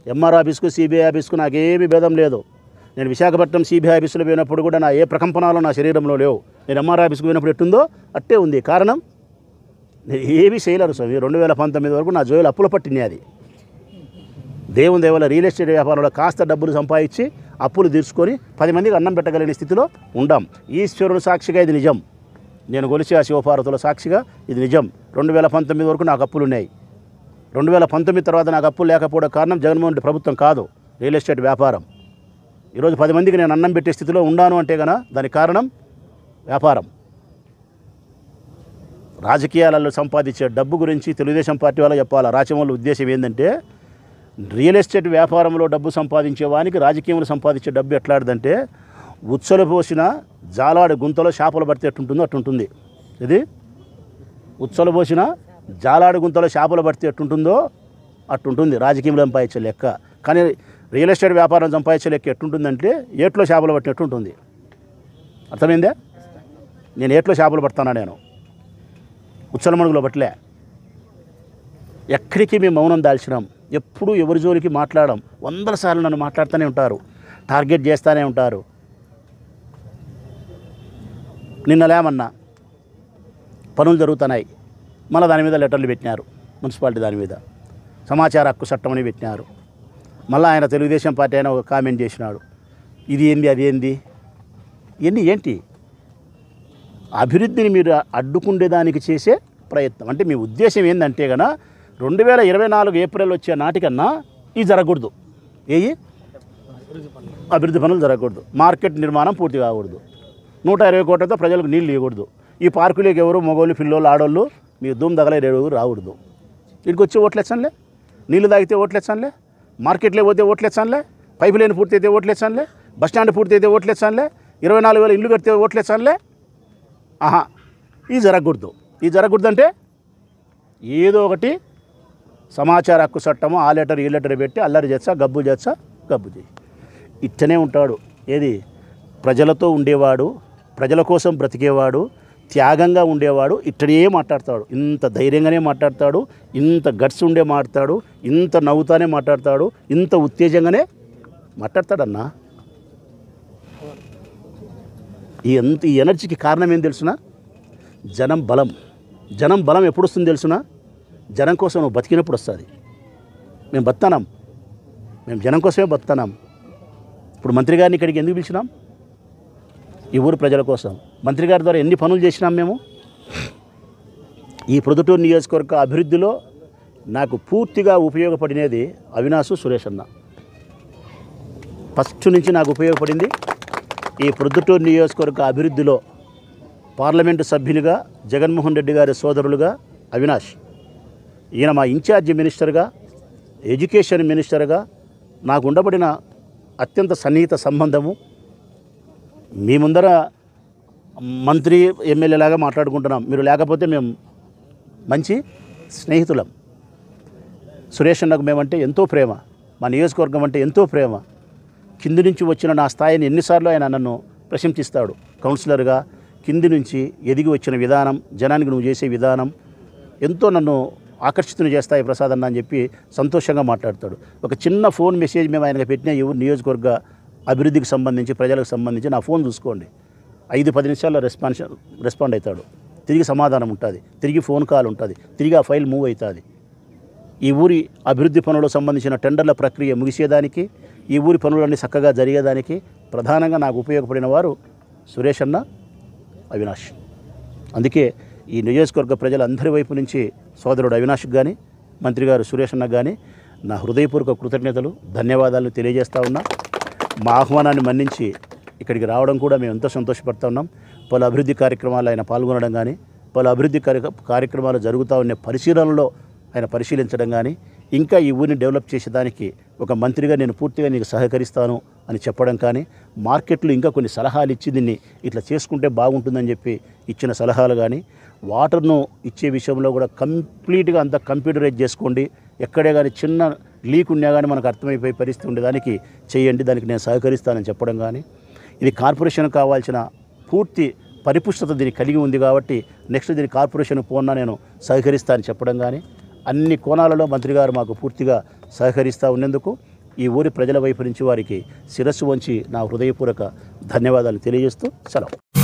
MR ఆఫీస్కు CBI ఆఫీస్కు నాకేమీ భేదం లేదు నేను విశాఖపట్నం సిబిఐ ఆఫీసులో పోయినప్పుడు కూడా నా ఏ ప్రకంపనాలు నా శరీరంలో లేవు నేను ఎంఆర్ ఆఫీస్కి పోయినప్పుడు ఎట్టుందో అట్టే ఉంది కారణం నేను ఏమీ చేయలేరు స్వామి రెండు వేల పంతొమ్మిది వరకు నా జోయిలు అప్పుల పట్టినాయి అది దేవుని దేవల రియల్ ఎస్టేట్ వ్యాపారంలో కాస్త డబ్బులు సంపాదించి అప్పులు తీర్చుకొని పది మందికి అన్నం పెట్టగలిగిన స్థితిలో ఉండాం ఈశ్వరుడు సాక్షిగా ఇది నిజం నేను కొలిసి ఆ శివపార్వతుల సాక్షిగా ఇది నిజం రెండు వేల పంతొమ్మిది వరకు నాకు అప్పులు ఉన్నాయి రెండు వేల పంతొమ్మిది తర్వాత నాకు అప్పులు లేకపోవడం కారణం జగన్మోహన్ రెడ్డి ప్రభుత్వం కాదు రియల్ ఎస్టేట్ వ్యాపారం ఈరోజు పది మందికి నేను అన్నం పెట్టే స్థితిలో ఉన్నాను అంటే గన దానికి కారణం వ్యాపారం రాజకీయాలలో సంపాదించే డబ్బు గురించి తెలుగుదేశం పార్టీ వాళ్ళు చెప్పాలి రాచమూల ఉద్దేశం ఏంటంటే రియల్ ఎస్టేట్ వ్యాపారంలో డబ్బు సంపాదించే వానికి రాజకీయంలో సంపాదించే డబ్బు ఎట్లాంటిదంటే ఉచ్చలు పోసిన జాలాడు గుంతలో చేపలు పడితే ఎట్టుంటుందో అట్టుంటుంది ఇది ఉచ్చలు పోసిన జాలాడు గుంతలో చేపలు పడితే ఎట్టుంటుందో అట్టుంటుంది రాజకీయంలో సంపాదించే లెక్క కానీ రియల్ ఎస్టేట్ వ్యాపారం సంపాదించే లెక్క ఎట్టుంటుందంటే ఏట్లో చేపలు పట్టినట్టు ఉంటుంది అర్థమైందే నేను ఏట్లో చేపలు పడతానా నేను ఉచ్చల మడుగులో పట్టలే ఎక్కడికి మేము మౌనం దాల్చినాం ఎప్పుడూ ఎవరి జోలికి మాట్లాడడం వందల సార్లు నన్ను మాట్లాడుతూనే ఉంటారు టార్గెట్ చేస్తూనే ఉంటారు నిన్న లేమన్నా పనులు జరుగుతున్నాయి మళ్ళీ దాని మీద లెటర్లు పెట్టినారు మున్సిపాలిటీ దాని మీద సమాచార హక్కు చట్టం అని పెట్టినారు మళ్ళీ ఆయన తెలుగుదేశం పార్టీ ఆయన ఒక కామెంట్ చేసినాడు ఇది ఏంది అది ఏంది ఇవన్నీ ఏంటి అభివృద్ధిని మీరు అడ్డుకుండేదానికి చేసే ప్రయత్నం అంటే మీ ఉద్దేశం ఏంటంటే గన రెండు వేల ఇరవై నాలుగు ఏప్రిల్ వచ్చే నాటికన్నా ఇది జరగకూడదు ఏయి అభివృద్ధి పనులు జరగకూడదు మార్కెట్ నిర్మాణం పూర్తి కాకూడదు నూట ఇరవై కోట్లతో ప్రజలకు నీళ్ళు ఇవ్వకూడదు ఈ పార్కులోకి ఎవరు మగోళ్ళు పిల్లోళ్ళు ఆడోళ్ళు మీ ధూమ్ దగలేరు రాకూడదు ఇక్కడికి వచ్చి ఓట్లేచ్చంలే నీళ్ళు తాగితే ఓట్లేచ్చంలే మార్కెట్లో పోతే ఓట్లేచ్చంలే పైపు లేని పూర్తి అయితే ఓట్లేచ్చంలే బస్ స్టాండ్ పూర్తి అయితే ఓట్లేచ్చంలే ఇరవై నాలుగు వేల ఇల్లు కడితే ఓట్లేచ్చంలే ఆహా ఇది జరగకూడదు ఇది జరగకూడదు అంటే ఏదో ఒకటి సమాచార హక్కు చట్టము ఆ లెటర్ ఈ లెటర్ పెట్టి అల్లరి చేస్తా గబ్బు చేస్తా గబ్బు చేయి ఇట్టనే ఉంటాడు ఏది ప్రజలతో ఉండేవాడు ప్రజల కోసం బ్రతికేవాడు త్యాగంగా ఉండేవాడు ఇట్టనే మాట్లాడతాడు ఇంత ధైర్యంగానే మాట్లాడతాడు ఇంత గట్స్ ఉండే మాట్లాడతాడు ఇంత నవ్వుతానే మాట్లాడతాడు ఇంత ఉత్తేజంగానే మాట్లాడతాడన్నా ఈ ఎంత ఈ ఎనర్జీకి కారణం ఏం తెలుసునా జనం బలం జనం బలం ఎప్పుడు వస్తుంది తెలుసునా జనం కోసం నువ్వు బతికినప్పుడు వస్తుంది మేము బతున్నాం మేము జనం కోసమే బతున్నాం ఇప్పుడు మంత్రి గారిని ఇక్కడికి ఎందుకు పిలిచినాం ఈ ఊరు ప్రజల కోసం మంత్రి గారి ద్వారా ఎన్ని పనులు చేసినాం మేము ఈ ప్రొద్దుటూరు నియోజకవర్గ అభివృద్ధిలో నాకు పూర్తిగా ఉపయోగపడినది అవినాసు సురేష్ అన్న ఫస్ట్ నుంచి నాకు ఉపయోగపడింది ఈ ప్రొద్దుటూరు నియోజకవర్గ అభివృద్ధిలో పార్లమెంటు సభ్యునిగా జగన్మోహన్ రెడ్డి గారి సోదరులుగా అవినాష్ ఈయన మా ఇన్ఛార్జి మినిస్టర్గా ఎడ్యుకేషన్ మినిస్టర్గా నాకు ఉండబడిన అత్యంత సన్నిహిత సంబంధము మీ ముందర మంత్రి ఎమ్మెల్యేలాగా మాట్లాడుకుంటున్నాం మీరు లేకపోతే మేము మంచి స్నేహితులం సురేష్ అన్నకు మేమంటే ఎంతో ప్రేమ మా నియోజకవర్గం అంటే ఎంతో ప్రేమ కింది నుంచి వచ్చిన నా స్థాయిని ఎన్నిసార్లు ఆయన నన్ను ప్రశంసిస్తాడు కౌన్సిలర్గా కింది నుంచి ఎదిగి వచ్చిన విధానం జనానికి నువ్వు చేసే విధానం ఎంతో నన్ను ఆకర్షితుని చేస్తాయి ప్రసాద్ అన్న అని చెప్పి సంతోషంగా మాట్లాడతాడు ఒక చిన్న ఫోన్ మెసేజ్ మేము ఆయనకు పెట్టిన ఎవరు నియోజకవర్గ అభివృద్ధికి సంబంధించి ప్రజలకు సంబంధించి నా ఫోన్ చూసుకోండి ఐదు పది నిమిషాల్లో రెస్పాన్స్ రెస్పాండ్ అవుతాడు తిరిగి సమాధానం ఉంటుంది తిరిగి ఫోన్ కాల్ ఉంటుంది తిరిగి ఆ ఫైల్ మూవ్ అవుతుంది ఈ ఊరి అభివృద్ధి పనులకు సంబంధించిన టెండర్ల ప్రక్రియ ముగిసేదానికి ఈ ఊరి పనులన్నీ చక్కగా జరిగేదానికి ప్రధానంగా నాకు ఉపయోగపడిన వారు సురేష్ అన్న అవినాష్ అందుకే ఈ నియోజకవర్గ ప్రజలందరి వైపు నుంచి సోదరుడు అవినాష్కి కానీ మంత్రి గారు సురేష్ అన్నకు కానీ నా హృదయపూర్వక కృతజ్ఞతలు ధన్యవాదాలు తెలియజేస్తా ఉన్నా మా ఆహ్వానాన్ని మన్నించి ఇక్కడికి రావడం కూడా మేము ఎంతో సంతోషపడుతూ ఉన్నాం పలు అభివృద్ధి కార్యక్రమాలు ఆయన పాల్గొనడం కానీ పలు అభివృద్ధి కార్య కార్యక్రమాలు జరుగుతూ ఉన్న పరిశీలనలో ఆయన పరిశీలించడం కానీ ఇంకా ఈ ఊరిని డెవలప్ చేసేదానికి ఒక మంత్రిగా నేను పూర్తిగా నీకు సహకరిస్తాను అని చెప్పడం కానీ మార్కెట్లో ఇంకా కొన్ని సలహాలు ఇచ్చి దీన్ని ఇట్లా చేసుకుంటే బాగుంటుందని చెప్పి ఇచ్చిన సలహాలు కానీ వాటర్ను ఇచ్చే విషయంలో కూడా కంప్లీట్గా అంతా కంప్యూటరైజ్ చేసుకోండి ఎక్కడే కానీ చిన్న లీక్ ఉన్నా కానీ మనకు అర్థమైపోయే పరిస్థితి ఉండేదానికి చేయండి దానికి నేను సహకరిస్తానని చెప్పడం కానీ ఇది కార్పొరేషన్ కావాల్సిన పూర్తి పరిపుష్టత దీనికి కలిగి ఉంది కాబట్టి నెక్స్ట్ దీని కార్పొరేషన్ పోన్నా నేను సహకరిస్తానని చెప్పడం కానీ అన్ని కోణాలలో మంత్రి గారు మాకు పూర్తిగా సహకరిస్తూ ఉన్నందుకు ఈ ఊరి ప్రజల వైపు నుంచి వారికి శిరస్సు వంచి నా హృదయపూర్వక ధన్యవాదాలు తెలియజేస్తూ సెలవు